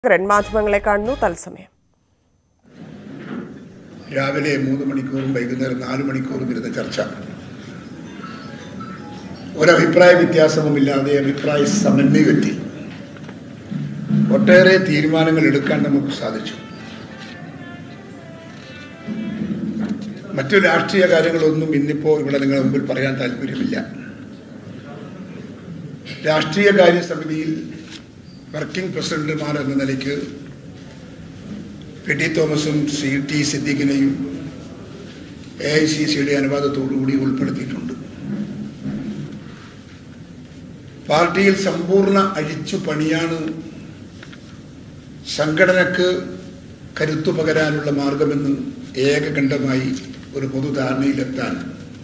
ഗ്രൻ മാധ്യമങ്ങളെ കാണുന്നു തത്സമയം രാവിലെ മൂന്ന് മണിക്കൂറും വൈകുന്നേരം നാല് മണിക്കൂറും ഇരുന്ന ചർച്ച ഒരഭിപ്രായ വ്യത്യാസവുമില്ലാതെ അഭിപ്രായ സമന്വയത്തിൽ ഒട്ടേറെ തീരുമാനങ്ങൾ എടുക്കാൻ നമുക്ക് സാധിച്ചു മറ്റു രാഷ്ട്രീയ കാര്യങ്ങളൊന്നും ഇന്നിപ്പോൾ ഇവിടെ നിങ്ങളുടെ മുമ്പിൽ പറയാൻ താല്പര്യമില്ല രാഷ്ട്രീയ കാര്യ സമിതിയിൽ വർക്കിംഗ് പ്രസിഡന്റുമാർ എന്ന നിലയ്ക്ക് പി ടി തോമസും സി ടി സിദ്ദീഖിനെയും എ ഐ സി സിയുടെ അനുവാദത്തോടുകൂടി ഉൾപ്പെടുത്തിയിട്ടുണ്ട് പാർട്ടിയിൽ സമ്പൂർണ്ണ അഴിച്ചു പണിയാണ് സംഘടനക്ക് കരുത്തു പകരാനുള്ള മാർഗമെന്ന് ഏകകണ്ഠമായി ഒരു പൊതുധാരണയിലെത്താൻ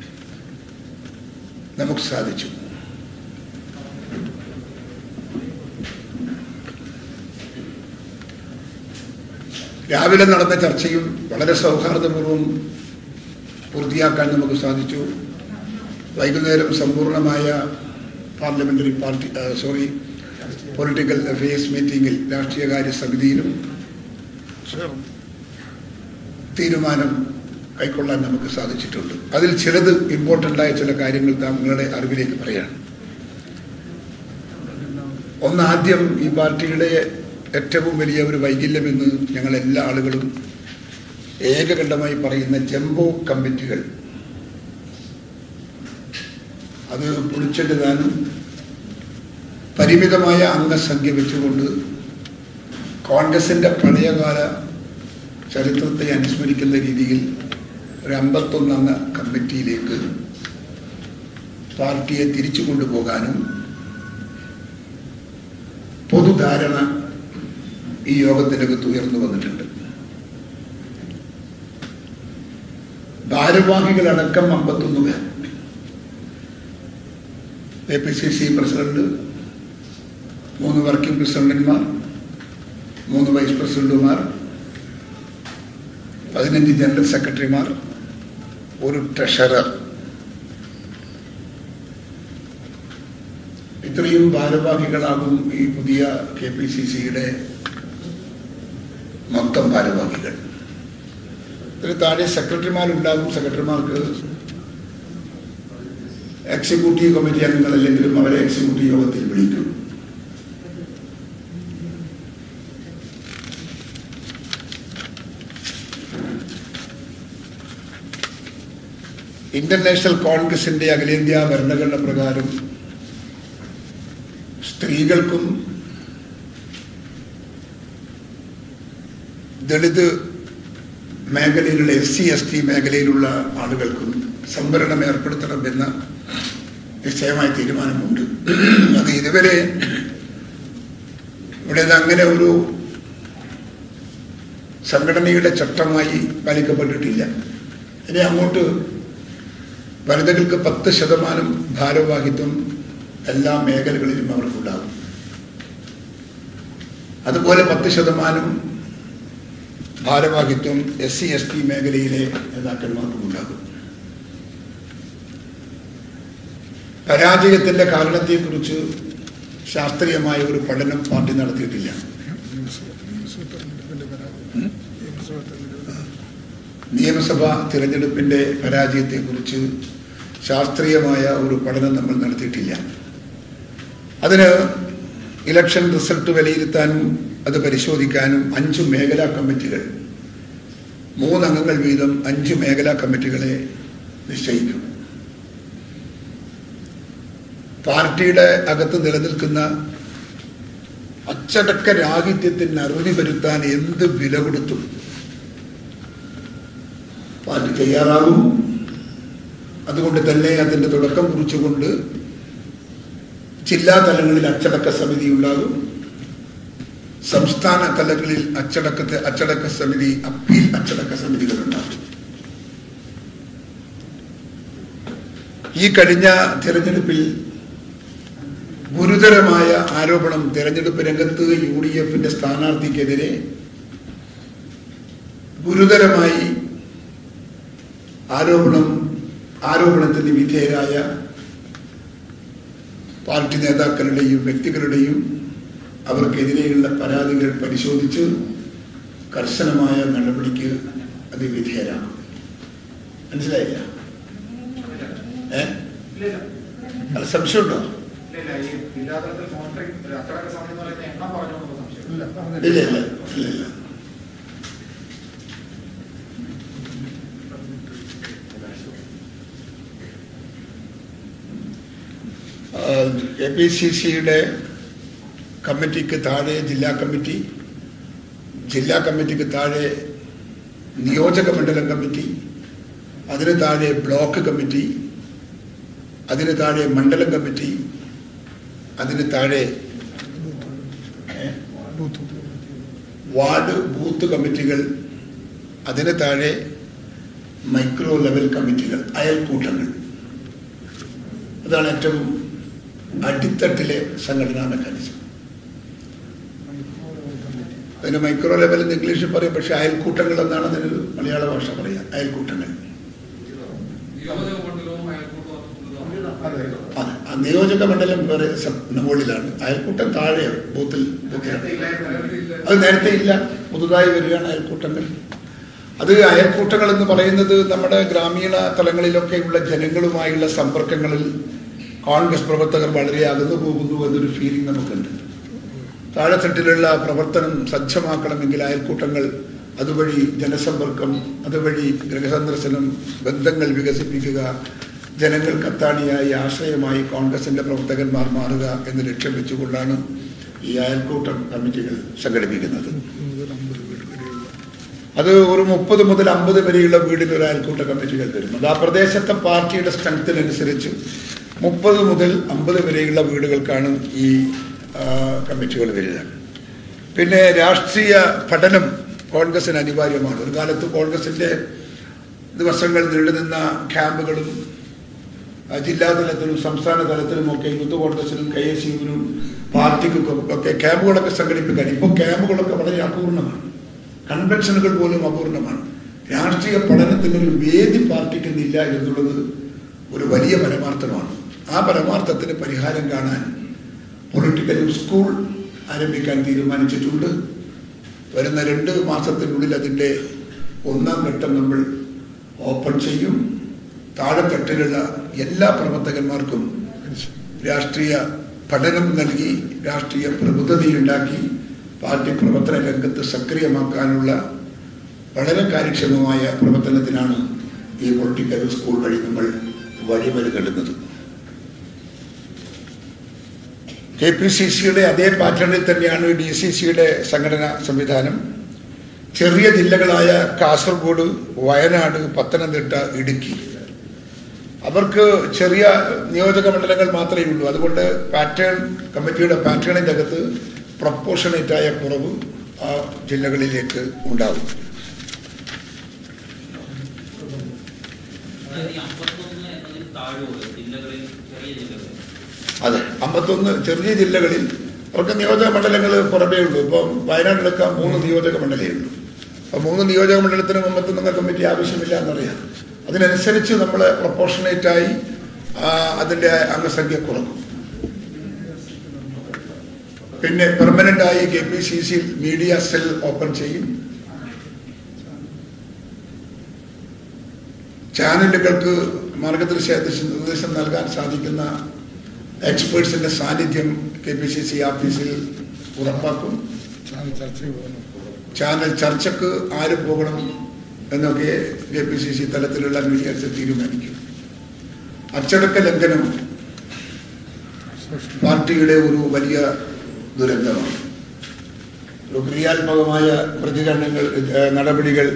നമുക്ക് സാധിച്ചു രാവിലെ നടന്ന ചർച്ചയും വളരെ സൗഹാർദ്ദപൂർവ്വം പൂർത്തിയാക്കാൻ നമുക്ക് സാധിച്ചു വൈകുന്നേരം സമ്പൂർണമായ പാർലമെന്ററി പാർട്ടി ആ, സോറി പൊളിറ്റിക്കൽ അഫയേഴ്സ് മീറ്റിംഗിൽ രാഷ്ട്രീയകാര്യ സമിതിയിലും തീരുമാനം കൈക്കൊള്ളാൻ നമുക്ക് സാധിച്ചിട്ടുണ്ട് അതിൽ ചിലത് ഇമ്പോർട്ടൻ്റ് ആയ ചില കാര്യങ്ങൾ താങ്കളുടെ അറിവിലേക്ക് പറയാണ് ഒന്ന് ആദ്യം ഈ പാർട്ടിയുടെ ഏറ്റവും വലിയ ഒരു വൈകല്യമെന്ന് ഞങ്ങൾ എല്ലാ ആളുകളും ഏകകണ്ഠമായി പറയുന്ന ജംബോ കമ്മിറ്റികൾ അത് പൊളിച്ചെടുക്കാനും പരിമിതമായ അംഗസംഖ്യ വെച്ചുകൊണ്ട് കോൺഗ്രസിന്റെ പഴയകാല ചരിത്രത്തെ അനുസ്മരിക്കുന്ന രീതിയിൽ ഒരു അമ്പത്തൊന്നംഗ കമ്മിറ്റിയിലേക്ക് പാർട്ടിയെ തിരിച്ചു കൊണ്ടുപോകാനും പൊതുധാരണ ഈ യോഗത്തിനകത്ത് ഉയർന്നു വന്നിട്ടുണ്ട് ഭാരവാഹികളടക്കം അമ്പത്തൊന്ന് പേർ A P C C president മൂന്ന് വർക്കിംഗ് പ്രസിഡന്റുമാർ മൂന്ന് വൈസ് പ്രസിഡന്റുമാർ പതിനഞ്ച് ജനറൽ സെക്രട്ടറിമാർ ഒരു ട്രഷറർ ഇത്രയും ഭാരവാഹികളാകും ഈ പുതിയ കെ പി സി സിയുടെ മൊത്തം ഭാരവാഹികൾ ഇതിന് താഴെ സെക്രട്ടറിമാരുണ്ടാകും സെക്രട്ടറിമാർക്ക് എക്സിക്യൂട്ടീവ് കമ്മിറ്റി അംഗങ്ങളല്ലെങ്കിലും അവരെ എക്സിക്യൂട്ടീവ് യോഗത്തിൽ വിളിക്കും ഇന്റർനാഷണൽ കോൺഗ്രസിന്റെ അഖിലേന്ത്യാ ഭരണഘടന പ്രകാരം സ്ത്രീകൾക്കും ദളിത് മേഖലയിലുള്ള എസ് സി എസ് ടി മേഖലയിലുള്ള ആളുകൾക്കും സംവരണം ഏർപ്പെടുത്തണമെന്ന നിശ്ചയമായ തീരുമാനമുണ്ട് അത് ഇതുവരെ ഇവിടെ ഇത് അങ്ങനെ ഒരു സംഘടനയുടെ ചട്ടമായി പാലിക്കപ്പെട്ടിട്ടില്ല ഇനി അങ്ങോട്ട് വനിതകൾക്ക് പത്ത് ശതമാനം ഭാരവാഹിത്വം എല്ലാ മേഖലകളിലും അവർക്കുണ്ടാകും അതുപോലെ പത്ത് ശതമാനം ഭാരവാഹിത്വം എസ് സി എസ് ടി മേഖലയിലെ നേതാക്കന്മാർക്കും ഉണ്ടാകും പരാജയത്തിന്റെ കാരണത്തെക്കുറിച്ച് ശാസ്ത്രീയമായ ഒരു പഠനം പാർട്ടി നടത്തിയിട്ടില്ല നിയമസഭാ തിരഞ്ഞെടുപ്പിന്റെ പരാജയത്തെക്കുറിച്ച് ശാസ്ത്രീയമായ ഒരു പഠനം നമ്മൾ നടത്തിയിട്ടില്ല അതിന് ഇലക്ഷൻ റിസൾട്ട് വിലയിരുത്താനും അത് പരിശോധിക്കാനും അഞ്ച് മേഖലാ കമ്മിറ്റികൾ മൂന്നംഗങ്ങൾ വീതം അഞ്ച് മേഖലാ കമ്മിറ്റികളെ നിശ്ചയിക്കും പാർട്ടിയുടെ അകത്ത് നിലനിൽക്കുന്ന അച്ചടക്ക രാഹിത്യത്തിന് അറുതി വരുത്താൻ എന്ത് വില കൊടുത്തും പാർട്ടി തയ്യാറാകും അതുകൊണ്ട് തന്നെ അതിന്റെ തുടക്കം കുറിച്ചുകൊണ്ട് ജില്ലാ തലങ്ങളിൽ അച്ചടക്ക സമിതി ഉണ്ടാകും സംസ്ഥാന തലങ്ങളിൽ അച്ചടക്കത്തെ അച്ചടക്ക സമിതി അപ്പീൽ അച്ചടക്ക സമിതികൾ ഉണ്ടാകും ഈ കഴിഞ്ഞ തിരഞ്ഞെടുപ്പിൽ ഗുരുതരമായ ആരോപണം തെരഞ്ഞെടുപ്പ് രംഗത്ത് യു ഡി എഫിന്റെ സ്ഥാനാർത്ഥിക്കെതിരെ ഗുരുതരമായി ആരോപണം ആരോപണത്തിന് വിധേയരായ പാർട്ടി നേതാക്കളുടെയും വ്യക്തികളുടെയും അവർക്കെതിരെയുള്ള പരാതികൾ പരിശോധിച്ച് കർശനമായ നടപടിക്ക് അത് വിധേയരാകും മനസ്സിലായില്ല ഏ അല്ല സംശയമുണ്ടോ ഇല്ല ഇല്ല ഇല്ല ഇല്ല എ പി സി സിയുടെ കമ്മിറ്റിക്ക് താഴെ ജില്ലാ കമ്മിറ്റി ജില്ലാ കമ്മിറ്റിക്ക് താഴെ നിയോജക മണ്ഡലം കമ്മിറ്റി അതിന് താഴെ ബ്ലോക്ക് കമ്മിറ്റി അതിന് താഴെ മണ്ഡലം കമ്മിറ്റി അതിന് താഴെ ഏ, വാർഡ് ബൂത്ത് കമ്മിറ്റികൾ അതിന് താഴെ മൈക്രോ ലെവൽ കമ്മിറ്റികൾ അയൽക്കൂട്ടങ്ങൾ അതാണ് ഏറ്റവും അടിത്തട്ടിലെ സംഘടനാ മെക്കാനിസം അതിന് മൈക്രോ ലെവൽ എന്ന് ഇംഗ്ലീഷിൽ പറയും പക്ഷെ അയൽക്കൂട്ടങ്ങൾ എന്നാണ് അതിനൊരു മലയാള ഭാഷ പറയുക അയൽക്കൂട്ടങ്ങൾ അതെ ആ നിയോജക മണ്ഡലം വേറെ സബ് മുകളിലാണ് അയൽക്കൂട്ടം താഴെ ബൂത്തിൽ ബൂത്തിലാണ് അത് നേരത്തെ ഇല്ല പുതുതായി വരികയാണ് അയൽക്കൂട്ടങ്ങൾ അത് അയൽക്കൂട്ടങ്ങൾ എന്ന് പറയുന്നത് നമ്മുടെ ഗ്രാമീണ തലങ്ങളിലൊക്കെയുള്ള ജനങ്ങളുമായുള്ള സമ്പർക്കങ്ങളിൽ കോൺഗ്രസ് പ്രവർത്തകർ വളരെ അകന്നു പോകുന്നു എന്നൊരു ഫീലിംഗ് നമുക്കുണ്ട് താഴെത്തട്ടിലുള്ള പ്രവർത്തനം സജ്ജമാക്കണമെങ്കിൽ അയൽക്കൂട്ടങ്ങൾ അതുവഴി ജനസമ്പർക്കം അതുവഴി ഗൃഹസന്ദർശനം ബന്ധങ്ങൾ വികസിപ്പിക്കുക ജനങ്ങൾക്ക് അത്താണിയായി ആശ്രയമായി കോൺഗ്രസിന്റെ പ്രവർത്തകന്മാർ മാറുക എന്ന് ലക്ഷ്യം വെച്ചുകൊണ്ടാണ് ഈ അയൽക്കൂട്ടം കമ്മിറ്റികൾ സംഘടിപ്പിക്കുന്നത് അത് ഒരു മുപ്പത് മുതൽ അമ്പത് വരെയുള്ള വീടിന് ഒരു അയൽക്കൂട്ട കമ്മിറ്റികൾ വരും അത് ആ പ്രദേശത്തെ പാർട്ടിയുടെ സ്ട്രെങ്ത്തിനനുസരിച്ച് മുപ്പത് മുതൽ അമ്പത് വരെയുള്ള വീടുകൾക്കാണ് ഈ ആ, കമ്മിറ്റികൾ വരിക പിന്നെ രാഷ്ട്രീയ പഠനം കോൺഗ്രസിന് അനിവാര്യമാണ് ഒരു കാലത്ത് കോൺഗ്രസിന്റെ ദിവസങ്ങൾ നീണ്ടുനിന്ന ക്യാമ്പുകളും ആ, ജില്ലാ തലത്തിലും സംസ്ഥാന തലത്തിലുമൊക്കെ യൂത്ത് കോൺഗ്രസിനും കെ എസ് യുവിനും പാർട്ടിക്കും ഒക്കെ ക്യാമ്പുകളൊക്കെ സംഘടിപ്പിക്കാൻ ഇപ്പോൾ ക്യാമ്പുകളൊക്കെ വളരെ അപൂർണമാണ് കൺവെൻഷനുകൾ പോലും അപൂർണമാണ് രാഷ്ട്രീയ പഠനത്തിനൊരു വേദി പാർട്ടിക്കുന്നില്ല എന്നുള്ളത് ഒരു വലിയ പരമാർത്ഥമാണ് ആ പരമാർത്ഥത്തിന് പരിഹാരം കാണാൻ പൊളിറ്റിക്കൽ സ്കൂൾ ആരംഭിക്കാൻ തീരുമാനിച്ചിട്ടുണ്ട് വരുന്ന രണ്ട് മാസത്തിനുള്ളിൽ അതിൻ്റെ ഒന്നാം ഘട്ടം നമ്മൾ ഓപ്പൺ ചെയ്യും താഴെത്തട്ടിലുള്ള എല്ലാ പ്രവർത്തകന്മാർക്കും രാഷ്ട്രീയ പഠനം നൽകി രാഷ്ട്രീയ പ്രബുദ്ധതയുണ്ടാക്കി പാർട്ടി പ്രവർത്തന രംഗത്ത് സക്രിയമാക്കാനുള്ള വളരെ കാര്യക്ഷമമായ പ്രവർത്തനത്തിനാണ് ഈ പൊളിറ്റിക്കൽ സ്കൂൾ വഴി നമ്മൾ വഴിമരുന്നിടുന്നത് കെ പി സി സിയുടെ അതേ പാറ്റേണിൽ തന്നെയാണ് ഡി സി സിയുടെ സംഘടനാ സംവിധാനം ചെറിയ ജില്ലകളായ കാസർഗോഡ് വയനാട് പത്തനംതിട്ട ഇടുക്കി അവർക്ക് ചെറിയ നിയോജക മണ്ഡലങ്ങൾ മാത്രമേ ഉള്ളൂ അതുകൊണ്ട് പാറ്റേൺ കമ്മിറ്റിയുടെ പാറ്റേണിൻ്റെ അകത്ത് പ്രപ്പോർഷണേറ്റായ കുറവ് ആ ജില്ലകളിലേക്ക് ഉണ്ടാകും അതായത് ഈ അമ്പത്തൊന്ന് എന്നതിൽ താഴെയുള്ള ജില്ലകളിൽ ചെറിയ ജില്ലകളിൽ അതെ അമ്പത്തൊന്ന് ചെറിയ ജില്ലകളിൽ അവർക്ക് നിയോജക മണ്ഡലങ്ങൾ പുറമേ ഉള്ളൂ ഇപ്പം വയനാട്ടിലൊക്കെ മൂന്ന് നിയോജക മണ്ഡലമേ ഉള്ളൂ അപ്പം മൂന്ന് നിയോജക മണ്ഡലത്തിനും അമ്പത്തൊന്നംഗ കമ്മിറ്റി ആവശ്യമില്ല എന്നറിയാം അതിനനുസരിച്ച് നമ്മൾ പ്രപ്പോർഷണേറ്റായി അതിൻ്റെ അംഗസംഖ്യ കുറക്കും പിന്നെ പെർമനന്റ് ആയി കെ പി സി സിയിൽ മീഡിയ സെൽ ഓപ്പൺ ചെയ്യും ചാനലുകൾക്ക് മാർഗനിർദ്ദേശ നിർദ്ദേശം നൽകാൻ സാധിക്കുന്ന എക്സ്പേർട്സിന്റെ സാന്നിധ്യം കെ പി സി സി ഓഫീസിൽ ഉറപ്പാക്കും ചാനൽ ചർച്ചക്ക് ആര് പോകണം എന്നൊക്കെ കെ പി സി സി തലത്തിലുള്ള മീഡിയസ് തീരുമാനിക്കും അച്ചടക്ക ലംഘനം പാർട്ടിയുടെ ഒരു വലിയ ദുരന്തമാണ് ഒരു ക്രിയാത്മകമായ പ്രതികരണങ്ങൾ ഏഹ്, നടപടികൾ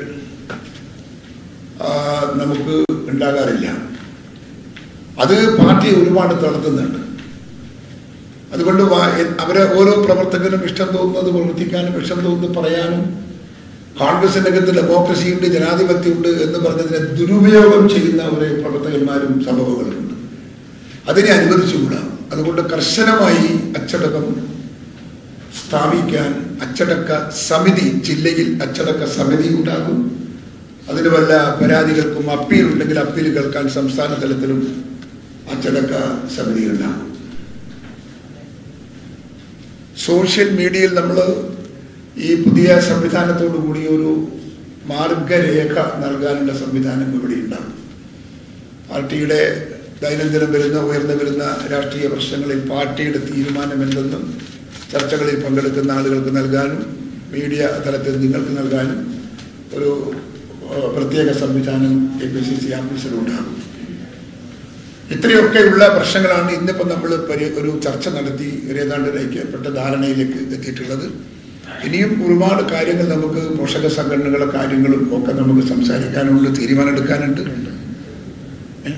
ആ, നമുക്ക് ഉണ്ടാകാറില്ല അത് പാർട്ടി ഒരുപാട് തളർത്തുന്നുണ്ട് അതുകൊണ്ട് വാ- എ- അവരെ ഓരോ പ്രവർത്തകനും ഇഷ്ടം തോന്നുന്നത് പ്രവർത്തിക്കാനും ഇഷ്ടം തോന്നുന്നത് പറയാനും കോൺഗ്രസിന്റെ അകത്ത് ഡെമോക്രസിയുണ്ട് ജനാധിപത്യമുണ്ട് എന്ന് പറഞ്ഞതിനെ ദുരുപയോഗം ചെയ്യുന്ന ഒരു പ്രവർത്തകന്മാരും സംഭവങ്ങളുണ്ട് അതിനെ അനുവദിച്ചുകൂടാ അതുകൊണ്ട് കർശനമായി അച്ചടക്കം സ്ഥാപിക്കാൻ അച്ചടക്ക സമിതി ജില്ലയിൽ അച്ചടക്ക സമിതി ഉണ്ടാകും അതിന് വല്ല പരാതികൾക്കും അപ്പീൽ ഉണ്ടെങ്കിൽ അപ്പീൽ കേൾക്കാൻ സംസ്ഥാന തലത്തിലും അച്ചടക്ക സമിതി ഉണ്ടാകും സോഷ്യൽ മീഡിയയിൽ നമ്മൾ ഈ പുതിയ സംവിധാനത്തോടു കൂടി ഒരു മാർഗരേഖ നൽകാനുള്ള സംവിധാനം ഇവിടെ ഉണ്ടാകും പാർട്ടിയുടെ ദൈനംദിനം വരുന്ന ഉയർന്നു വരുന്ന രാഷ്ട്രീയ പ്രശ്നങ്ങളിൽ പാർട്ടിയുടെ തീരുമാനമെന്തെന്നും ചർച്ചകളിൽ പങ്കെടുക്കുന്ന ആളുകൾക്ക് നൽകാനും മീഡിയ തലത്തിൽ നിങ്ങൾക്ക് നൽകാനും ഒരു ഏഹ്, പ്രത്യേക സംവിധാനം എ പി സി സി ആഫീസിലുണ്ടാകും ഇത്രയൊക്കെയുള്ള പ്രശ്നങ്ങളാണ് ഇന്നിപ്പോൾ നമ്മൾ പരി ഒരു ചർച്ച നടത്തി ഒരു ഏതാണ്ട് ഐക്യപ്പെട്ട ധാരണയിലേക്ക് എത്തിയിട്ടുള്ളത് ഇനിയും ഒരുപാട് കാര്യങ്ങൾ നമുക്ക് പോഷക സംഘടനകളെ കാര്യങ്ങളും ഒക്കെ നമുക്ക് സംസാരിക്കാനുണ്ട് തീരുമാനമെടുക്കാനുണ്ട് ഏ?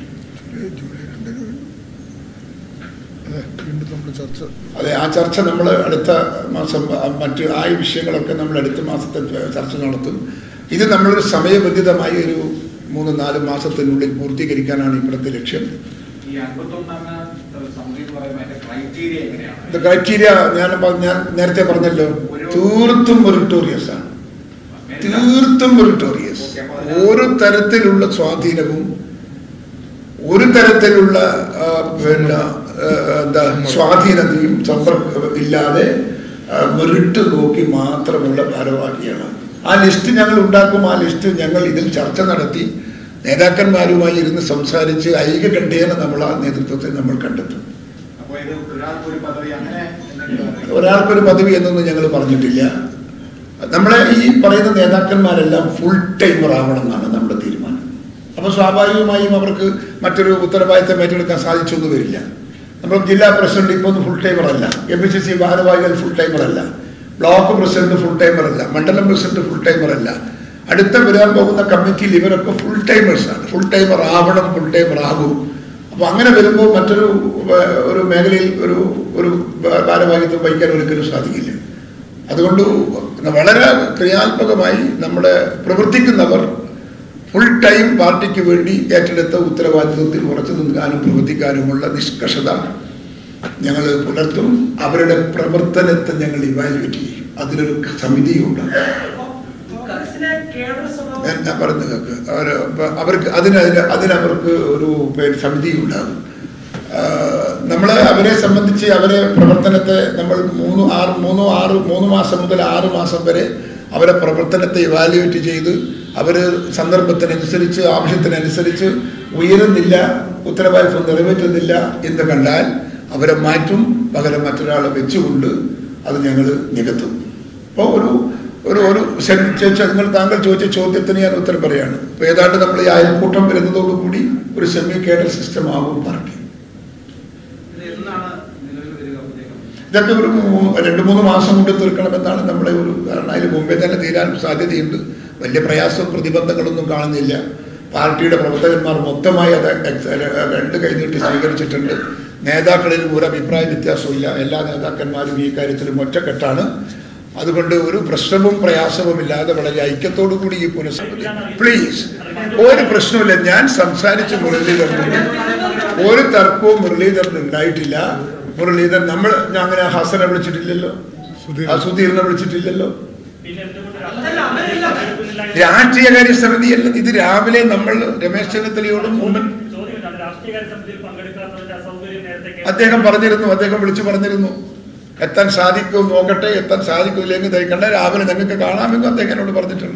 വീണ്ടും നമ്മൾ ചർച്ച അതെ ആ ചർച്ച നമ്മൾ അടുത്ത മാസം ആ മറ്റ് ആ വിഷയങ്ങളൊക്കെ നമ്മൾ അടുത്ത മാസത്തെ ചർച്ച നടത്തും ഇത് നമ്മളൊരു സമയബന്ധിതമായി ഒരു മൂന്ന് നാല് മാസത്തിനുള്ളിൽ പൂർത്തീകരിക്കാനാണ് ഇപ്പോഴത്തെ ലക്ഷ്യം ഈ അൻപത്തൊന്നംഗ സമിതി എന്ന് പറയുമ്പോൾ അതിന്റെ ക്രൈറ്റീരിയ എങ്ങനെയാണ് ഇത് ക്രൈറ്റീരിയ ഞാൻ പ- ഞാൻ നേരത്തെ പറഞ്ഞല്ലോ തീർത്തും മെറിറ്റോറിയസ് ആണ് തീർത്തും മെറിറ്റോറിയസ് ഒരു തരത്തിലുള്ള സ്വാധീനവും ഒരു തരത്തിലുള്ള ആ, പിന്നെ ആ, എന്താ സ്വാധീനതയും സമ്പർക്കം ഇല്ലാതെ മെറിറ്റ് നോക്കി മാത്രമുള്ള ഭാരവാഹിയാണ് ആ ലിസ്റ്റ് ഞങ്ങൾ ഉണ്ടാക്കും ആ ലിസ്റ്റ് ഞങ്ങൾ ഇതിൽ ചർച്ച നടത്തി നേതാക്കന്മാരുമായി ഇരുന്ന് സംസാരിച്ച് ഐകകണ്ഠേന നമ്മൾ ആ നേതൃത്വത്തെ നമ്മൾ കണ്ടെത്തും അപ്പോൾ ഇത് ഒരാൾക്ക് ഒരു പദവി അങ്ങനെ എന്തെങ്കിലും ഒരാൾക്കൊരു പദവി എന്നൊന്നും ഞങ്ങൾ പറഞ്ഞിട്ടില്ല നമ്മളെ ഈ പറയുന്ന നേതാക്കന്മാരെല്ലാം ഫുൾ ടൈമർ ആവണം എന്നാണ് നമ്മുടെ തീരുമാനം അപ്പോൾ സ്വാഭാവികമായും അവർക്ക് മറ്റൊരു ഉത്തരവാദിത്തം ഏറ്റെടുക്കാൻ സാധിച്ചൊന്നും വരില്ല നമ്മൾ ജില്ലാ പ്രസിഡന്റ് ഇപ്പോൾ ഫുൾ ടൈമർ അല്ല എം പി സി സി ഭാരവാഹികൾ ഫുൾ ടൈമർ അല്ല ബ്ലോക്ക് പ്രസിഡന്റ് ഫുൾ ടൈമർ അല്ല മണ്ഡലം പ്രസിഡന്റ് ഫുൾ ടൈമർ അല്ല അടുത്ത വരാൻ പോകുന്ന കമ്മിറ്റിയിൽ ഇവരൊക്കെ ഫുൾ ടൈമേഴ്സ് ആണ് ഫുൾ ടൈമർ ആവണം ഫുൾ ടൈമർ ആകും അപ്പോൾ അങ്ങനെ വരുമ്പോൾ മറ്റൊരു ഏർ, ഒരു മേഖലയിൽ ഒരു ഒരു ഭാരവാഹിത്വം വഹിക്കാൻ ഒരിക്കലും സാധിക്കില്ല അതുകൊണ്ട് വളരെ ക്രിയാത്മകമായി നമ്മുടെ പ്രവർത്തിക്കുന്നവർ ഫുൾ ടൈം പാർട്ടിക്ക് വേണ്ടി ഏറ്റെടുത്ത ഉത്തരവാദിത്വത്തിൽ ഉറച്ചു നിൽക്കാനും പ്രവർത്തിക്കാനുമുള്ള നിഷ്കർഷത ഞങ്ങൾ പുലർത്തും അവരുടെ പ്രവർത്തനത്തെ ഞങ്ങൾ ഇവാലുവേറ്റ് ചെയ്യും അതിലൊരു സമിതിയുണ്ട് ഞാൻ ഞാൻ പറഞ്ഞു കേൾക്ക് അവർ അവർക്ക് അതിന് അതിന് അതിനവർക്ക് ഒരു പേര് സമിതി ഉണ്ടാകും നമ്മൾ അവരെ സംബന്ധിച്ച് അവരെ പ്രവർത്തനത്തെ നമ്മൾ മൂന്ന് ആറ് മൂന്നോ ആറ് മൂന്ന് മാസം മുതൽ ആറ് മാസം വരെ അവരെ പ്രവർത്തനത്തെ ഇവാലുവേറ്റ് ചെയ്ത് അവർ സന്ദർഭത്തിനനുസരിച്ച് ആവശ്യത്തിനനുസരിച്ച് ഉയരുന്നില്ല ഉത്തരവാദിത്വം നിറവേറ്റുന്നില്ല എന്ന് കണ്ടാൽ അവരെ മാറ്റും പകരം മറ്റൊരാളെ വെച്ചുകൊണ്ട് അത് ഞങ്ങൾ നികത്തും അപ്പോൾ ഒരു ഒരു ഒരു സെൻ- ചോദിച്ച നിങ്ങൾ താങ്കൾ ചോദിച്ച ചോദ്യത്തിന് ഞാൻ ഉത്തരം പറയാണ് ഇപ്പോൾ ഏതാണ്ട് നമ്മൾ ഈ അയൽക്കൂട്ടം വരുന്നതോടുകൂടി ഒരു സെമി കേഡർ സിസ്റ്റം ആകും പാർട്ടി ഇത് എന്നാണ് നിലവിൽ വരിക അദ്ദേഹം ഇതൊക്കെ ഒരു മൂ- രണ്ട് മൂന്ന് മാസം കൊണ്ട് തീർക്കണമെന്നാണ് നമ്മുടെ ഒരു കാരണം അതിന് മുമ്പേ തന്നെ തീരാൻ സാധ്യതയുണ്ട് വലിയ പ്രയാസവും പ്രതിബന്ധങ്ങളൊന്നും കാണുന്നില്ല പാർട്ടിയുടെ പ്രവർത്തകന്മാർ മൊത്തമായി അത് എക്സ്- രണ്ട് കൈനീട്ടി സ്വീകരിച്ചിട്ടുണ്ട് നേതാക്കളിൽ ഒരു അഭിപ്രായ വ്യത്യാസമില്ല എല്ലാ നേതാക്കന്മാരും ഈ കാര്യത്തിലും ഒറ്റക്കെട്ടാണ് അതുകൊണ്ട് ഒരു പ്രശ്നവും പ്രയാസവും ഇല്ലാതെ വളരെ ഐക്യത്തോടു കൂടി ഈ പുനഃസമിതി പ്ലീസ് ഒരു പ്രശ്നവുമില്ല ഞാൻ സംസാരിച്ച മുരളീധരനോട് ഒരു തർക്കവും മുരളീധരൻ ഉണ്ടായിട്ടില്ല മുരളീധരൻ നമ്മൾ ഞാൻ അങ്ങനെ ഹസനെ വിളിച്ചിട്ടില്ലല്ലോ സുധീർ. ആ സുധീറിനെ വിളിച്ചിട്ടില്ലല്ലോ പിന്നെ എന്തുകൊണ്ട് രാഷ്ട്രീയ രാഷ്ട്രീയകാര്യ സമിതിയല്ല ഇത് രാവിലെ നമ്മൾ രമേശ് ചെന്നിത്തലയോടും മുമ്പൻ ചോദ്യമില്ല രാഷ്ട്രീയകാര്യ സമിതിയിൽ പങ്കെടുക്കാത്തതിന്റെ അസൗകര്യം നേരത്തെ കേരള- അദ്ദേഹം പറഞ്ഞിരുന്നു അദ്ദേഹം വിളിച്ചു പറഞ്ഞിരുന്നു എത്താൻ സാധിക്കും നോക്കട്ടെ എത്താൻ സാധിക്കില്ലെങ്കിൽ ധരിക്കണ്ട രാവിലെ നിങ്ങൾക്ക് കാണാമെന്നും അദ്ദേഹം എന്നോട് പറഞ്ഞിട്ടുണ്ട്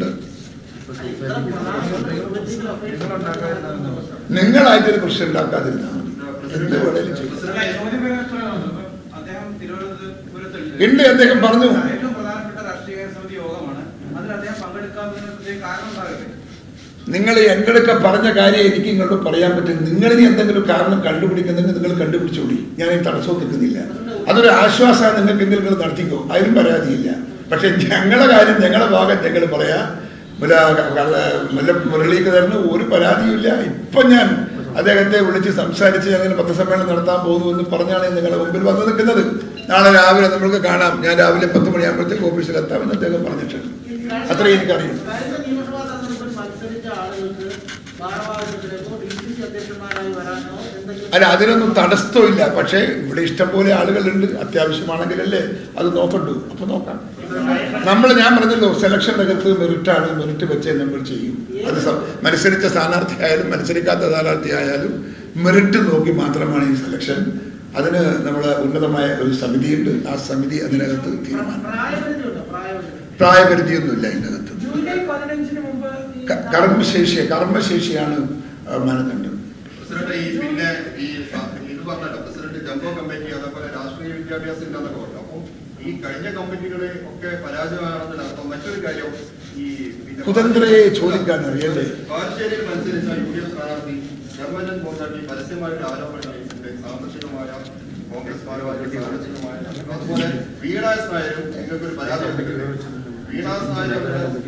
നിങ്ങളായിട്ടൊരു പ്രശ്നം ഉണ്ടാക്കാതിരുന്നാൽ മതി എന്ത് വേണേലും ചെയ്യും അദ്ദേഹം തിരുവനന്തപുരത്തുണ്ട് ഉണ്ട് അദ്ദേഹം പറഞ്ഞു ഏറ്റവും പ്രധാനപ്പെട്ട രാഷ്ട്രീയ സമിതി യോഗമാണ് അതിൽ അദ്ദേഹം പങ്കെടുക്കാത്തതിന് പ്രത്യേക കാരണം ഉണ്ടാകട്ടെ നിങ്ങൾ എങ്കിലൊക്കെ പറഞ്ഞ കാര്യം എനിക്ക് ഇങ്ങോട്ട് പറയാൻ പറ്റും നിങ്ങളിനി എന്തെങ്കിലും കാരണം കണ്ടുപിടിക്കുന്നെങ്കിൽ നിങ്ങൾ കണ്ടുപിടിച്ചോളി ഞാൻ ഈ തടസ്സവും നിൽക്കുന്നില്ല അതൊരു ആശ്വാസമാണ് നിങ്ങൾക്ക് നിങ്ങൾ നടത്തിക്കോ അതിനും പരാതിയില്ല പക്ഷെ ഞങ്ങളെ കാര്യം ഞങ്ങളെ ഭാഗം ഞങ്ങൾ പറയാ മുല- മുല്ല മുരളീധരന് ഒരു പരാതിയില്ല ഇപ്പൊ ഞാൻ അദ്ദേഹത്തെ വിളിച്ച് സംസാരിച്ച് ഞങ്ങൾ പത്രസമ്മേളനം നടത്താൻ പോകുന്നു എന്ന് പറഞ്ഞാണ് നിങ്ങളുടെ മുമ്പിൽ വന്ന് നിൽക്കുന്നത് നാളെ രാവിലെ നമ്മൾക്ക് കാണാം ഞാൻ രാവിലെ പത്ത് മണിയാകുമ്പോഴത്തേക്ക് ഓഫീസിൽ എത്താമെന്ന് അദ്ദേഹം പറഞ്ഞിട്ടുണ്ട് അത്രയും എനിക്കറിയാം കഴിഞ്ഞ നിയമസഭാ തെരഞ്ഞെടുപ്പിൽ മത്സരിച്ച ആളുകൾക്ക് ഭാരവാഹിത്വത്തിലേക്കോ ഡി സി സി അധ്യക്ഷന്മാരായി വരാനോ എന്തെങ്കിലും അല്ല അതിനൊന്നും തടസ്സമില്ല പക്ഷേ ഇവിടെ ഇഷ്ടംപോലെ ആളുകളുണ്ട് അത്യാവശ്യമാണെങ്കിലല്ലേ അത് നോക്കണ്ടു അപ്പൊ നോക്കാം നമ്മൾ ഞാൻ പറഞ്ഞല്ലോ സെലക്ഷൻ രംഗത്ത് മെറിറ്റാണ് മെറിറ്റ് വെച്ചേ നമ്മൾ ചെയ്യും അത് സ- മത്സരിച്ച സ്ഥാനാർത്ഥി ആയാലും മത്സരിക്കാത്ത സ്ഥാനാർത്ഥി ആയാലും മെറിറ്റ് നോക്കി മാത്രമാണ് ഈ സെലക്ഷൻ അതിന് നമ്മൾ ഉന്നതമായ ഒരു സമിതിയുണ്ട് ആ സമിതി അതിനകത്ത് തീരുമാനം പ്രായപരിധി ഉണ്ടോ പ്രായപരിധി പ്രായപരിധിയൊന്നുമില്ല അതിനകത്ത് ജൂലൈ പതിനഞ്ചിന് മുമ്പ് ഈ ക- കർമ്മശേഷി കർമ്മശേഷിയാണ് ആ, മാനദണ്ഡം പ്രസിഡന്റ് ഈ പിന്നെ ഈ പ- ഇത് പറഞ്ഞല്ലോ പ്രസിഡന്റ് ജംബോ കമ്മിറ്റി അതേപോലെ രാഷ്ട്രീയ വിദ്യാഭ്യാസം ഇല്ലാന്നൊക്കെ പറഞ്ഞു അപ്പം ഈ കഴിഞ്ഞ കമ്മിറ്റികളെ ഒക്കെ പരാജയമാണെന്നതിന് അർത്ഥം മറ്റൊരു കാര്യം ഈ പിന്നെ കുതന്ത്രയെ ചോദിക്കാൻ അറിയല്ലേ ബാലുശ്ശേരിയിൽ മത്സരിച്ച യു ഡി എഫ് സ്ഥാനാർത്ഥി ധർമ്മജൻ പോർച്ചാട്ടി പരസ്യമായിട്ട് ആരോപണം ഉന്നയിച്ചിട്ടുണ്ട് സാമ്പത്തികമായ കോൺഗ്രസ് ഭാരവാഹികളുടെ സാമ്പത്തികമായ അതുപോലെ വീണാസ് നായരും നിങ്ങൾക്കൊരു പരാതി ഉണ്ടെങ്കിൽ വീണാസ് നായർ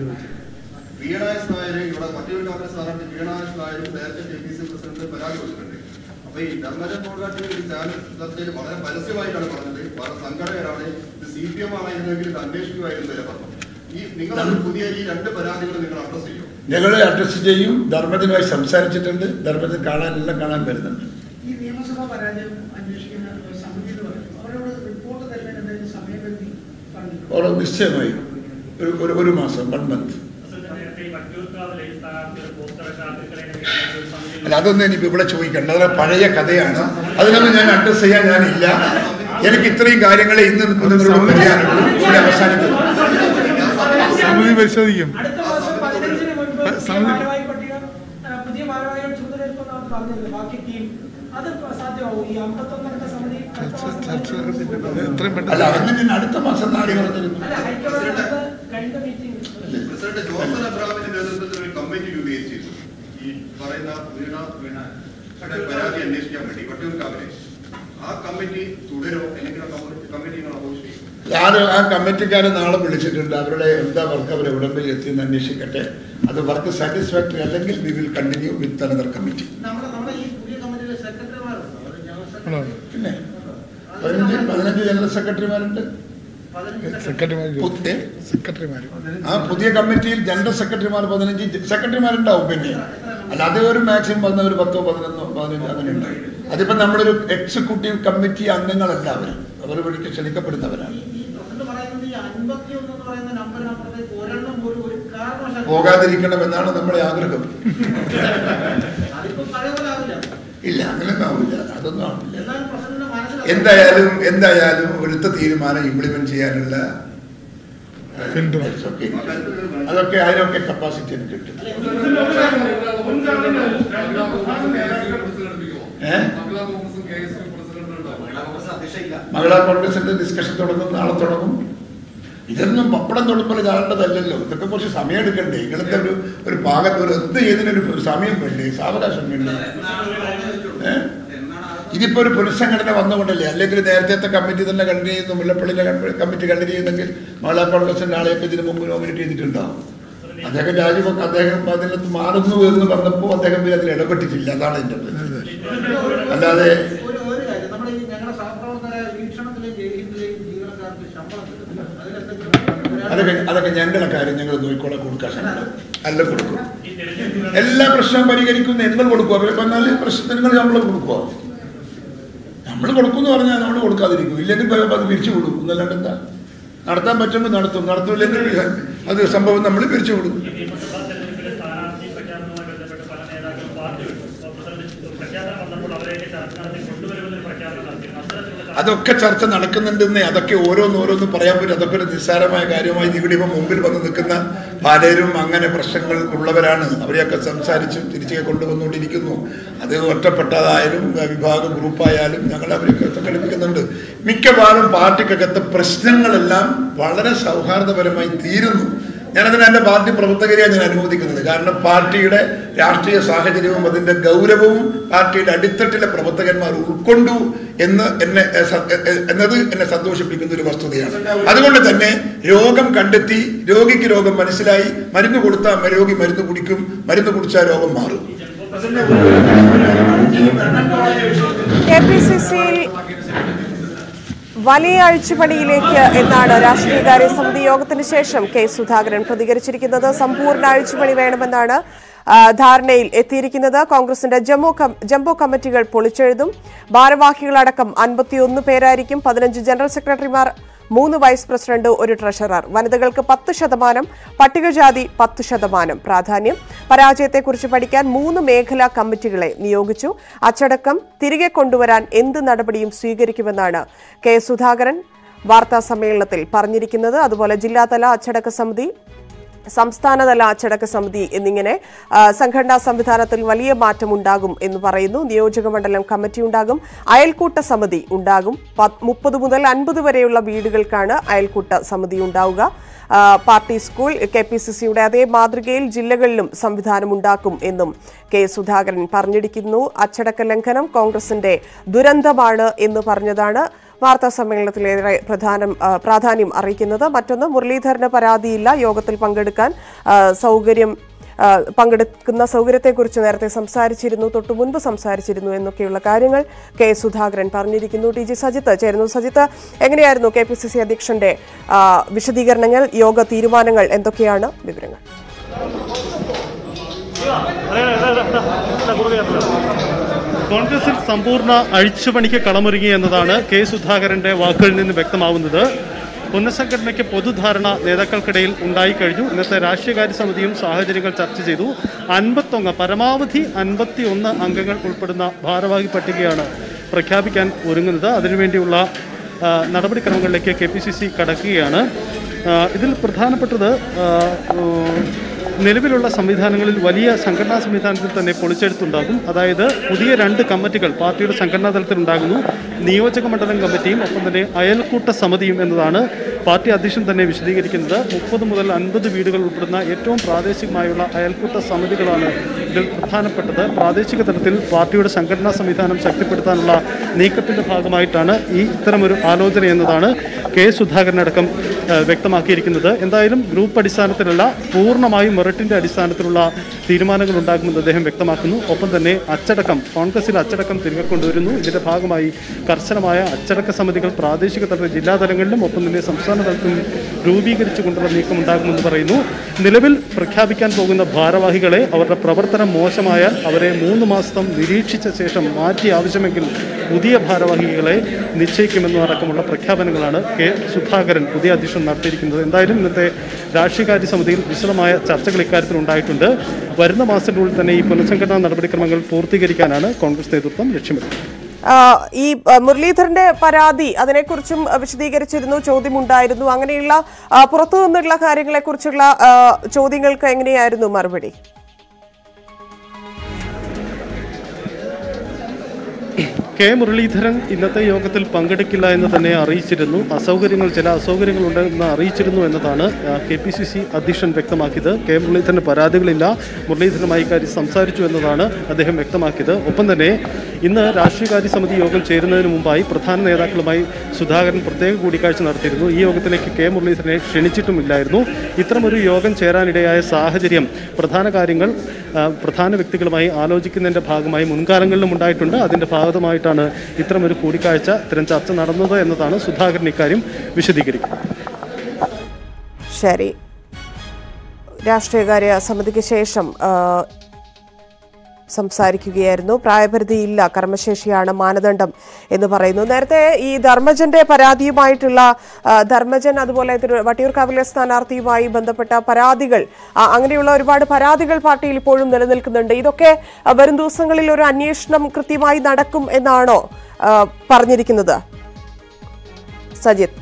വീണാസ് നായർ ഇവിടെ മറ്റൊരു കോൺഗ്രസ് സ്ഥാനാർത്ഥി വീണാസ് നായരും നേരത്തെ കെ പി സി പ്രസിഡന്റ് പരാതി കൊടുത്തിട്ടുണ്ട് അപ്പൊ ഈ ധർമ്മജൻ പോർച്ചാട്ടി ഒരു ചാനൽ ചർച്ചയിൽ വളരെ പരസ്യമായിട്ടാണ് പറഞ്ഞത് വളരെ സങ്കടകരമാണ് ഇത് സി പി എം ആയിരുന്നെങ്കിൽ ഇത് അന്വേഷിക്കുമായിരുന്നു വരെ പറഞ്ഞു ഈ നിങ്ങൾ പുതിയ ഈ രണ്ട് പരാതികൾ നിങ്ങൾ അഡ്രസ് ചെയ്യും ഞങ്ങൾ അഡ്രസ് ചെയ്യും ധർമ്മത്തിനുമായി സംസാരിച്ചിട്ടുണ്ട് ധർമ്മത്തിന് കാണാൻ എല്ലാം കാണാൻ വരുന്നുണ്ട് ഈ നിയമസഭാ പരാജയം അന്വേഷിക്കുന്ന ഒരു സമിതി എന്ന് പറയുന്നത് അവരോട് റിപ്പോർട്ട് തരുന്നതിന് എന്തെങ്കിലും സമയപരിധി പറഞ്ഞിട്ടുണ്ടോ ഓരോ നിശ്ചയമായും ഒരു ഒരു ഒരു മാസം വൺ മന്ത് നേരത്തെ ഈ വട്ടിയൂർക്കാവിലെ ഈ സ്ഥാനാർത്ഥിയുടെ പോസ്റ്ററൊക്കെ ആദ്യത്തെ അല്ല അതൊന്നും എനിക്ക് ഇവിടെ ചോദിക്കണ്ട അതൊരു പഴയ കഥയാണ് അതിനൊന്നും ഞാൻ അഡ്രസ് ചെയ്യാൻ ഞാനില്ല എനിക്ക് ഇത്രയും കാര്യങ്ങളെ ഇന്ന് നിങ്ങളോട് പറയാനുള്ളൂ ഇവിടെ അവസാനിക്കും സമിതി പരിശോധിക്കും അടുത്ത മാസം പതിനഞ്ചിന് മുൻപ് പ- പുതിയ സമിതി- ഭാരവാഹി പട്ടിക ആ, പുതിയ ഭാരവാഹികൾ ചുമതലയേൽക്കുമെന്നാണ് പറഞ്ഞത് ബാക്കി ടീം അത് സാധ്യമാവും ഈ അമ്പത്തൊന്നംഗ സമിതി അടുത്ത ചർച്ച മാസം ചർച്ച പതിനഞ്ചിന് എത്രയും അല്ല പെട്ടെന്ന് അതിന് ഞാൻ അടുത്ത മാസം നാളെ പറഞ്ഞിരുന്നു അല്ല ഹൈക്കമാൻഡ് നടന്ന കഴിഞ്ഞ മീറ്റിംഗ് പ്രസിഡന്റ് ജോസഫ് അബ്രഹാമിന്റെ നേതൃത്വത്തിൽ ഒരു കമ്മിറ്റി രൂപീകരിച്ചിരുന്നു ഈ പറയുന്ന വീണ വീണ പരാതി അന്വേഷിക്കാൻ വേണ്ടി വട്ടിയൂർക്കാവിലെ ആ കമ്മിറ്റി തുടരോ അല്ലെങ്കിൽ ആ കമ്മിറ്റി കമ്മിറ്റി നിങ്ങൾ അപ്പോസ് ചെയ്യും ഞാൻ ആ കമ്മിറ്റിക്കാരെ നാളെ വിളിച്ചിട്ടുണ്ട് അവരുടെ എന്താ വർക്ക് അവർ എവിടെ വരെ എത്തിയെന്ന് അന്വേഷിക്കട്ടെ അത് വർക്ക് സാറ്റിസ്ഫാക്ടറി അല്ലെങ്കിൽ we will continue with another committee നമ്മുടെ നമ്മുടെ ഈ പുതിയ കമ്മിറ്റിയിലെ സെക്രട്ടറിമാരുണ്ടോ അത് ജനറൽ ആണോ? സെക്രട്ടറി പിന്നെ പതിനഞ്ച് പതിനഞ്ച് ജനറൽ സെക്രട്ടറിമാരുണ്ട് പതിനഞ്ച് സെക്രട്ടറിമാർ പുതിയ സെക്രട്ടറിമാർ ആ പുതിയ കമ്മിറ്റിയിൽ ജനറൽ സെക്രട്ടറിമാർ പതിനഞ്ച് സെക്രട്ടറിമാരുണ്ടാവും പിന്നെ അല്ലാതെ ഒരു മാക്സിമം പറഞ്ഞ ഒരു പത്തോ പതിനൊന്നോ പതിനഞ്ചോ അങ്ങനെ ഉണ്ട് അതിപ്പോ നമ്മളൊരു എക്സിക്യൂട്ടീവ് കമ്മിറ്റി അംഗങ്ങളല്ല അവർ അവർ വഴിക്ക് ക്ഷണിക്കപ്പെടുന്നവരാണ് ഈ ഈ പ്രസിഡന്റ് പറയുന്നത് ഈ അൻപത്തി ഒന്ന് എന്ന് പറയുന്ന നമ്പറിനപ്പുറത്തേക്ക് ഒരെണ്ണം പോലും ഒരു കാരണവശാലും പോകാതിരിക്കണം എന്നാണ് നമ്മുടെ ആഗ്രഹം അതിപ്പോ പഴയ പോലെ ആവില്ല ഇല്ല അങ്ങനെയൊന്നും ആവില്ല അതൊന്നും ആവില്ല എന്നാലും പ്രസിഡന്റ് മനസ്സിലാക്കി എന്തായാലും എന്തായാലും എടുത്ത തീരുമാനം ഇംപ്ലിമെന്റ് ചെയ്യാനുള്ള ഏഹ്, പിന്തുണ. it's okay. അതൊക്കെ അതിനൊക്കെ കപ്പാസിറ്റി എനിക്ക് കിട്ടും ഏഹ് മഹിളാ കോൺഗ്രസിന്റെ ഡിസ്കഷൻ തുടങ്ങും നാളെ തുടങ്ങും ഇതൊന്നും പപ്പടം തൊടുമ്പോൾ കാണേണ്ടതല്ലല്ലോ ഇതൊക്കെ കുറച്ച് സമയം എടുക്കണ്ടേ ഇങ്ങനത്തെ ഒരു ഒരു പാകം ഒരു എന്ത് ചെയ്തതിനൊരു ഒരു സമയം വേണ്ടേ സാവകാശം വേണ്ടേ ഏ? ഇതിപ്പോ ഒരു പുനഃസംഘടന വന്നുകൊണ്ടല്ലേ അല്ലെങ്കിൽ നേരത്തെ കമ്മിറ്റി തന്നെ കണ്ടിന്യൂ ചെയ്യുന്നു മുല്ലപ്പള്ളിയിലെ കമ്മിറ്റി കണ്ടിന്യൂ ചെയ്യുന്നെങ്കിൽ മഹിളാ കോൺഗ്രസിന്റെ ആളെയൊക്കെ ഇതിന് മുമ്പ് നോമിനേറ്റ് ചെയ്തിട്ടുണ്ടാവും അദ്ദേഹം രാജിവെക്ക അദ്ദേഹം അതിനകത്ത് മാറുന്നു എന്ന് പറഞ്ഞപ്പോൾ അദ്ദേഹം പിന്നെ അതിൽ ഇടപെട്ടിട്ടില്ല അതാണ് എന്റെ അല്ലാതെ ഒരു ഒരു കാര്യം നമ്മുടെ ഈ ഞങ്ങളുടെ സഹപ്രവർത്തകരായ വീക്ഷണത്തിലെയും ജയിലിന്റെയും ജീവനക്കാർക്ക് ശമ്പളം കിട്ടുന്നില്ല അതിനെന്തെങ്കിലും അതൊക്കെ അതൊക്കെ ഞങ്ങളുടെ കാര്യം ഞങ്ങൾ നോക്കിക്കോളെ കൊടുക്കാൻ ശ്രമിക്കും അല്ല കൊടുക്കും ഈ തെരഞ്ഞെടുപ്പ് എല്ലാ പ്രശ്നവും പരിഹരിക്കുന്ന നിങ്ങൾ കൊടുക്കുക അവരെ പറഞ്ഞാൽ പ്രശ്നത്തിന് നിങ്ങൾ ശമ്പളം കൊടുക്കുക നമ്മൾ കൊടുക്കുമെന്ന് പറഞ്ഞാൽ നമ്മൾ കൊടുക്കാതിരിക്കും ഇല്ലെങ്കിൽ ഇപ്പൊ അത് പിരിച്ചു വിടും എന്നല്ലാണ്ട് എന്താ നടത്താൻ പറ്റുമ്പോൾ നടത്തും നടത്തില്ലെങ്കിൽ അത് സംഭവം നമ്മൾ പിരിച്ചു വിടും ഈ നിയമസഭാ തെരഞ്ഞെടുപ്പിലെ സ്ഥാനാർത്ഥി പ്രഖ്യാപനവുമായി ബന്ധപ്പെട്ട് പല നേതാക്കളും പാർട്ടി വിട്ടു അപ്പോൾ പ്രസിഡന്റ് പ്രഖ്യാപനം വന്നപ്പോൾ അവരെയൊക്കെ ചർച്ച നടത്തി കൊണ്ടുവരുമെന്നൊരു പ്രഖ്യാപനം നടത്തിയിരുന്നു അത്തരത്തിലുള്ള ചർച്ച അതൊക്കെ ചർച്ച നടക്കുന്നുണ്ടെന്ന് അതൊക്കെ ഓരോന്ന് ഓരോന്ന് പറയാൻ പറ്റും അതൊക്കെ ഒരു നിസ്സാരമായ കാര്യമായി ഇവിടെ ഇപ്പം മുമ്പിൽ വന്ന് നിൽക്കുന്ന പലരും അങ്ങനെ പ്രശ്നങ്ങൾ ഉള്ളവരാണ് അവരെയൊക്കെ സംസാരിച്ചും തിരിച്ചു കൊണ്ടുവന്നുകൊണ്ടിരിക്കുന്നു അത് ഒറ്റപ്പെട്ടതായാലും വിഭാഗ ഗ്രൂപ്പായാലും ഞങ്ങൾ അവരെയൊക്കെ സംഘടിപ്പിക്കുന്നുണ്ട് മിക്കവാറും പാർട്ടിക്കകത്തെ പ്രശ്നങ്ങളെല്ലാം വളരെ സൗഹാർദ്ദപരമായി തീരുന്നു ഞാനതിന് എൻ്റെ പാർട്ടി പ്രവർത്തകരെയാണ് ഞാൻ അനുമോദിക്കുന്നത് കാരണം പാർട്ടിയുടെ രാഷ്ട്രീയ സാഹചര്യവും അതിൻ്റെ ഗൗരവവും പാർട്ടിയുടെ അടിത്തട്ടിലെ പ്രവർത്തകന്മാർ ഉൾക്കൊണ്ടു എന്ന് എന്നെ എ, സ- എ, എ, എന്നത് എന്നെ സന്തോഷിപ്പിക്കുന്ന ഒരു വസ്തുതയാണ് അതുകൊണ്ട് തന്നെ രോഗം കണ്ടെത്തി രോഗിക്ക് രോഗം മനസ്സിലായി മരുന്ന് കൊടുത്താൽ രോഗി മരുന്ന് കുടിക്കും മരുന്ന് കുടിച്ചാൽ രോഗം മാറും കെ പി സി സിയിൽ വലിയ അഴിച്ചുപണിയിലേക്ക് എന്നാണ് രാഷ്ട്രീയകാര്യ സമിതി യോഗത്തിന് ശേഷം കെ സുധാകരൻ പ്രതികരിച്ചിരിക്കുന്നത് സമ്പൂർണ്ണ അഴിച്ചുപണി വേണമെന്നാണ് ആ, ധാരണയിൽ എത്തിയിരിക്കുന്നത് കോൺഗ്രസിന്റെ ജമ്മു കം- ജംബോ കമ്മിറ്റികൾ പൊളിച്ചെഴുതും ഭാരവാഹികളടക്കം അൻപത്തിയൊന്ന് പേരായിരിക്കും പതിനഞ്ച് ജനറൽ സെക്രട്ടറിമാർ മൂന്ന് വൈസ് പ്രസിഡന്റ് ഒരു ട്രഷറർ വനിതകൾക്ക് പത്ത് ശതമാനം പട്ടികജാതി പത്ത് ശതമാനം പ്രാധാന്യം പരാജയത്തെക്കുറിച്ച് പഠിക്കാൻ മൂന്ന് മേഖലാ കമ്മിറ്റികളെ നിയോഗിച്ചു അച്ചടക്കം തിരികെ കൊണ്ടുവരാൻ എന്ത് നടപടിയും സ്വീകരിക്കുമെന്നാണ് കെ സുധാകരൻ വാർത്താ സമ്മേളനത്തിൽ പറഞ്ഞിരിക്കുന്നത് അതുപോലെ ജില്ലാതല അച്ചടക്ക സമിതി സംസ്ഥാനതല അച്ചടക്ക സമിതി എന്നിങ്ങനെ ആ, സംഘടനാ സംവിധാനത്തിൽ വലിയ മാറ്റമുണ്ടാകും എന്ന് പറയുന്നു നിയോജക മണ്ഡലം കമ്മിറ്റി ഉണ്ടാകും അയൽക്കൂട്ട സമിതി ഉണ്ടാകും മുപ്പത് മുതൽ അൻപത് വരെയുള്ള വീടുകൾക്കാണ് അയൽക്കൂട്ട സമിതി ഉണ്ടാവുക ആ, party school K P C സിയുടെ അതേ മാതൃകയിൽ ജില്ലകളിലും സംവിധാനമുണ്ടാക്കും എന്നും കെ സുധാകരൻ പറഞ്ഞിരിക്കുന്നു അച്ചടക്ക ലംഘനം കോൺഗ്രസിന്റെ ദുരന്തമാണ് എന്ന് പറഞ്ഞതാണ് വാർത്താ സമ്മേളനത്തിലേറെ പ്രധാനം ആ, പ്രാധാന്യം അറിയിക്കുന്നത് മറ്റൊന്ന് മുരളീധരന് പരാതിയില്ല യോഗത്തിൽ പങ്കെടുക്കാൻ ആ, സൗകര്യം ആ, പങ്കെടുക്കുന്ന സൗകര്യത്തെക്കുറിച്ച് നേരത്തെ സംസാരിച്ചിരുന്നു തൊട്ടു മുൻപ് സംസാരിച്ചിരുന്നു എന്നൊക്കെയുള്ള കാര്യങ്ങൾ കെ സുധാകരൻ പറഞ്ഞിരിക്കുന്നു ടി ജി സജിത്ത് ചേരുന്നു സജിത്ത് എങ്ങനെയായിരുന്നു കെ പി സി സി അധ്യക്ഷന്റെ ആ, വിശദീകരണങ്ങൾ യോഗ തീരുമാനങ്ങൾ എന്തൊക്കെയാണ് വിവരങ്ങൾ കോൺഗ്രസിൽ സമ്പൂർണ്ണ അഴിച്ചുപണിക്ക് കളമൊരുങ്ങി എന്നതാണ് കെ സുധാകരന്റെ വാക്കുകളിൽ നിന്ന് വ്യക്തമാവുന്നത് പുനഃസംഘടനയ്ക്ക് പൊതുധാരണ നേതാക്കൾക്കിടയിൽ ഉണ്ടായിക്കഴിഞ്ഞു ഇന്നത്തെ രാഷ്ട്രീയകാര്യ സമിതിയും സാഹചര്യങ്ങൾ ചർച്ച ചെയ്തു അൻപത്തൊന്ന് പരമാവധി അൻപത്തി ഒന്ന് അംഗങ്ങൾ ഉൾപ്പെടുന്ന ഭാരവാഹി പട്ടികയാണ് പ്രഖ്യാപിക്കാൻ ഒരുങ്ങുന്നത് അതിനുവേണ്ടിയുള്ള ആ, നടപടിക്രമങ്ങളിലേക്ക് കെ പി സി സി കടക്കുകയാണ് ആ, ഇതിൽ പ്രധാനപ്പെട്ടത് ആ, ഉം, നിലവിലുള്ള സംവിധാനങ്ങളിൽ വലിയ സംഘടനാ സംവിധാനത്തിൽ തന്നെ പൊളിച്ചെടുത്തുണ്ടാകും അതായത് പുതിയ രണ്ട് കമ്മിറ്റികൾ പാർട്ടിയുടെ സംഘടനാ തലത്തിൽ ഉണ്ടാകുന്നു നിയോജക മണ്ഡലം കമ്മിറ്റിയും ഒപ്പം തന്നെ അയൽക്കൂട്ട സമിതിയും എന്നതാണ് പാർട്ടി അധ്യക്ഷൻ തന്നെ വിശദീകരിക്കുന്നത് മുപ്പത് മുതൽ അൻപത് വീടുകൾ ഉൾപ്പെടുന്ന ഏറ്റവും പ്രാദേശികമായുള്ള അയൽക്കൂട്ട സമിതികളാണ് ഇതിൽ പ്രധാനപ്പെട്ടത് പ്രാദേശിക തലത്തിൽ പാർട്ടിയുടെ സംഘടനാ സംവിധാനം ശക്തിപ്പെടുത്താനുള്ള നീക്കത്തിന്റെ ഭാഗമായിട്ടാണ് ഈ ഇത്തരമൊരു ആലോചന എന്നതാണ് കെ സുധാകരനടക്കം ഏഹ്, വ്യക്തമാക്കിയിരിക്കുന്നത് എന്തായാലും ഗ്രൂപ്പ് അടിസ്ഥാനത്തിലല്ല പൂർണ്ണമായും മെറിറ്റിന്റെ അടിസ്ഥാനത്തിലുള്ള തീരുമാനങ്ങൾ ഉണ്ടാകുമെന്ന് അദ്ദേഹം വ്യക്തമാക്കുന്നു ഒപ്പം തന്നെ അച്ചടക്കം കോൺഗ്രസിൽ അച്ചടക്കം തിരികെ കൊണ്ടുവരുന്നു ഇതിന്റെ ഭാഗമായി കർശനമായ അച്ചടക്ക സമിതികൾ പ്രാദേശിക തലത്തിൽ ജില്ലാ തലങ്ങളിലും ഒപ്പം തന്നെ സംസ്ഥാന തലത്തിലും രൂപീകരിച്ചുകൊണ്ടുള്ള നീക്കം ഉണ്ടാകുമെന്ന് പറയുന്നു നിലവിൽ പ്രഖ്യാപിക്കാൻ പോകുന്ന ഭാരവാഹികളെ അവരുടെ പ്രവർത്തനം മോശമായാൽ അവരെ മൂന്ന് മാസം നിരീക്ഷിച്ച ശേഷം മാറ്റി ആവശ്യമെങ്കിൽ പുതിയ ഭാരവാഹികളെ നിശ്ചയിക്കുമെന്നും അടക്കമുള്ള പ്രഖ്യാപനങ്ങളാണ് കെ സുധാകരൻ പുതിയ അധ്യക്ഷൻ നടത്തിയിരിക്കുന്നത് എന്തായാലും ഇന്നത്തെ രാഷ്ട്രീയകാര്യ സമിതിയിൽ വിശദമായ ചർച്ചകൾ ഇക്കാര്യത്തിൽ ഉണ്ടായിട്ടുണ്ട് വരുന്ന മാസത്തിനുള്ളിൽ തന്നെ ഈ പുനഃസംഘടനാ നടപടിക്രമങ്ങൾ പൂർത്തീകരിക്കാനാണ് കോൺഗ്രസ് നേതൃത്വം ലക്ഷ്യമിടുന്നത് ആ, ഈ ആ, മുരളീധരന്റെ പരാതി അതിനെക്കുറിച്ചും ആ, വിശദീകരിച്ചിരുന്നു ചോദ്യമുണ്ടായിരുന്നു അങ്ങനെയുള്ള ആ, പുറത്തു നിന്നുള്ള കാര്യങ്ങളെക്കുറിച്ചുള്ള ആ, ചോദ്യങ്ങൾക്ക് എങ്ങനെയായിരുന്നു മറുപടി കെ മുരളീധരൻ ഇന്നത്തെ യോഗത്തിൽ പങ്കെടുക്കില്ല എന്ന് തന്നെ അറിയിച്ചിരുന്നു അസൗകര്യങ്ങൾ ചില അസൗകര്യങ്ങൾ ഉണ്ടെന്ന് അറിയിച്ചിരുന്നു എന്നതാണ് കെ പി സി സി അധ്യക്ഷൻ വ്യക്തമാക്കിയത് കെ മുരളീധരന് പരാതികളില്ല മുരളീധരനുമായി കാര്യം സംസാരിച്ചു എന്നതാണ് അദ്ദേഹം വ്യക്തമാക്കിയത് ഒപ്പം തന്നെ ഇന്ന് രാഷ്ട്രീയകാര്യ സമിതി യോഗം ചേരുന്നതിന് മുമ്പായി പ്രധാന നേതാക്കളുമായി സുധാകരൻ പ്രത്യേക കൂടിക്കാഴ്ച നടത്തിയിരുന്നു ഈ യോഗത്തിലേക്ക് കെ മുരളീധരനെ ക്ഷണിച്ചിട്ടുമില്ലായിരുന്നു ഇത്തരമൊരു യോഗം ചേരാനിടയായ സാഹചര്യം പ്രധാന കാര്യങ്ങൾ ആ, പ്രധാന വ്യക്തികളുമായി ആലോചിക്കുന്നതിൻ്റെ ഭാഗമായി മുൻകാലങ്ങളിലും ഉണ്ടായിട്ടുണ്ട് അതിൻ്റെ ഭാഗമായിട്ടാണ് ഇത്തരമൊരു കൂടിക്കാഴ്ച ഇത്തരം ചർച്ച നടന്നത് എന്നതാണ് സുധാകരൻ ഇക്കാര്യം വിശദീകരിക്കുന്നത് ശരി രാഷ്ട്രീയകാര്യ സമിതിക്ക് ശേഷം ആ, സംസാരിക്കുകയായിരുന്നു പ്രായപരിധിയില്ല കർമ്മശേഷിയാണ് മാനദണ്ഡം എന്ന് പറയുന്നു നേരത്തെ ഈ ധർമ്മജന്റെ പരാതിയുമായിട്ടുള്ള ആ, ധർമ്മജൻ അതുപോലെ തിരു- വട്ടിയൂർക്കാവിലെ സ്ഥാനാർത്ഥിയുമായി ബന്ധപ്പെട്ട പരാതികൾ ആ, അങ്ങനെയുള്ള ഒരുപാട് പരാതികൾ പാർട്ടിയിൽ ഇപ്പോഴും നിലനിൽക്കുന്നുണ്ട് ഇതൊക്കെ ആ, വരും ദിവസങ്ങളിൽ ഒരു അന്വേഷണം കൃത്യമായി നടക്കും എന്നാണോ ആ, പറഞ്ഞിരിക്കുന്നത് സജിത്ത്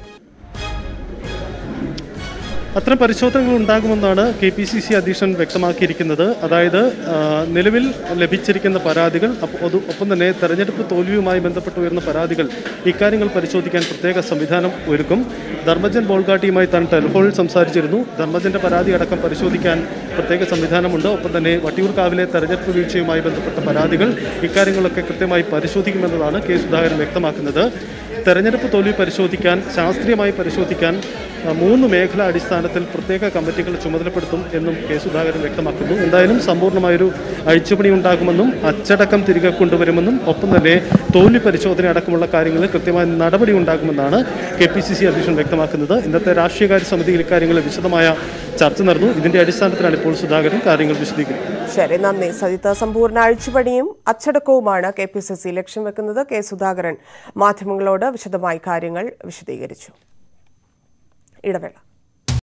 അത്തരം പരിശോധനകൾ ഉണ്ടാകുമെന്നാണ് കെ പി സി സി അധ്യക്ഷൻ വ്യക്തമാക്കിയിരിക്കുന്നത് അതായത് ആ, നിലവിൽ ലഭിച്ചിരിക്കുന്ന പരാതികൾ അപ്പ- അത് ഒപ്പം തന്നെ തെരഞ്ഞെടുപ്പ് തോൽവിയുമായി ബന്ധപ്പെട്ട് ഉയർന്ന പരാതികൾ ഇക്കാര്യങ്ങൾ പരിശോധിക്കാൻ പ്രത്യേക സംവിധാനം ഒരുക്കും ധർമ്മജൻ ബോൾഗാട്ടിയുമായി താൻ ടെലിഫോണിൽ സംസാരിച്ചിരുന്നു ധർമ്മജന്റെ പരാതി അടക്കം പരിശോധിക്കാൻ പ്രത്യേക സംവിധാനമുണ്ട് ഒപ്പം തന്നെ വട്ടിയൂർക്കാവിലെ തെരഞ്ഞെടുപ്പ് വീഴ്ചയുമായി ബന്ധപ്പെട്ട പരാതികൾ ഇക്കാര്യങ്ങളൊക്കെ കൃത്യമായി പരിശോധിക്കുമെന്നതാണ് കെ സുധാകരൻ വ്യക്തമാക്കുന്നത് തെരഞ്ഞെടുപ്പ് തോൽവി പരിശോധിക്കാൻ ശാസ്ത്രീയമായി പരിശോധിക്കാൻ ആ, മൂന്ന് മേഖലാ അടിസ്ഥാനത്തിൽ പ്രത്യേക കമ്മിറ്റികൾ ചുമതലപ്പെടുത്തും എന്നും കെ സുധാകരൻ വ്യക്തമാക്കുന്നു എന്തായാലും സമ്പൂർണ്ണമായൊരു അഴിച്ചുപണി ഉണ്ടാകുമെന്നും അച്ചടക്കം തിരികെ കൊണ്ടുവരുമെന്നും ഒപ്പം തന്നെ തോൽവി പരിശോധന അടക്കമുള്ള കാര്യങ്ങളിൽ കൃത്യമായ നടപടി ഉണ്ടാകുമെന്നാണ് കെ പി സി സി അധ്യക്ഷൻ വ്യക്തമാക്കുന്നത് ഇന്നത്തെ രാഷ്ട്രീയകാര്യ സമിതിയിൽ ഇക്കാര്യങ്ങളിൽ വിശദമായ ചർച്ച നടന്നു ഇതിന്റെ അടിസ്ഥാനത്തിലാണ് ഇപ്പോൾ സുധാകരൻ കാര്യങ്ങൾ വിശദീകരിക്കുന്നത് ശരി നന്ദി സജിത്ത് സമ്പൂർണ്ണ അഴിച്ചുപണിയും അച്ചടക്കവുമാണ് കെ പി സി സി ലക്ഷ്യം വെക്കുന്നത് കെ സുധാകരൻ മാധ്യമങ്ങളോട് വിശദമായി കാര്യങ്ങൾ വിശദീകരിച്ചു ഇടവേള